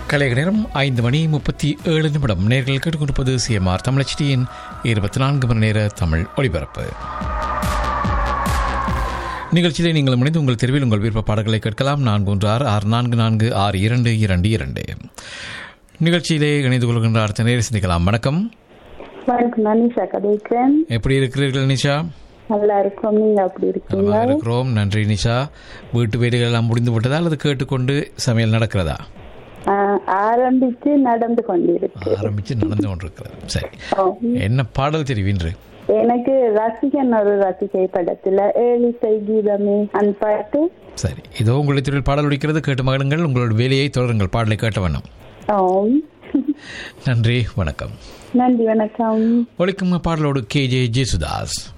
கலைக நேரம் ஐந்து மணி முப்பத்தி ஏழு நிமிடம் நேர்கள் கேட்டுக்கொண்டிருப்பது சிஎம்ஆர் தமிழச்சியின் இருபத்தி நான்கு மணி நேர தமிழ் ஒளிபரப்பு நிகழ்ச்சியிலே நீங்கள் முனைந்து உங்கள் தெருவில் உங்கள் விருப்ப பாடல்களை கேட்கலாம் நான்கு ஒன்று ஆறு ஆறு நான்கு நான்கு ஆறு இரண்டு இரண்டு இரண்டு நிகழ்ச்சியிலே இணைந்து கொள்கின்ற அடுத்த நேரம் சிந்திக்கலாம் வணக்கம் வணக்கம் நான் நிஷா கதைக்கிறேன் எப்படி இருக்கிறீர்கள் நிஷா நல்லா இருக்கோம் நீங்க அப்படி இருக்கீங்க நலமாக இருக்கிறோம் நன்றி நிஷா வீட்டு வேலைகள் எல்லாம் முடிந்து விட்டதா அல்லது கேட்டுக்கொண்டு சமையல் நடக்கிறதா ஆஹ், ஆரம்பிச்சு நடந்து கொண்டிருக்கு ஆரம்பித்து நடந்து கொண்டிருக்கிறது சரி ஓ, என்ன பாடல் தெரிவின்று எனக்கு ரசிகன் ஒரு ரசிகை படத்துல ஏழிசை கீதமே அந்த பாட்டு சரி இதோ உங்களுடைய தொழில் பாடல் ஒலிக்கிறது கேட்டு மகளுங்கள் உங்களோட வேலையை தொடருங்கள் பாடலை கேட்ட வண்ணம் ஓம் நன்றி வணக்கம் நன்றி வணக்கம் ஒலிக்கும் பாடலோடு கே ஜே ஜேசுதாஸ்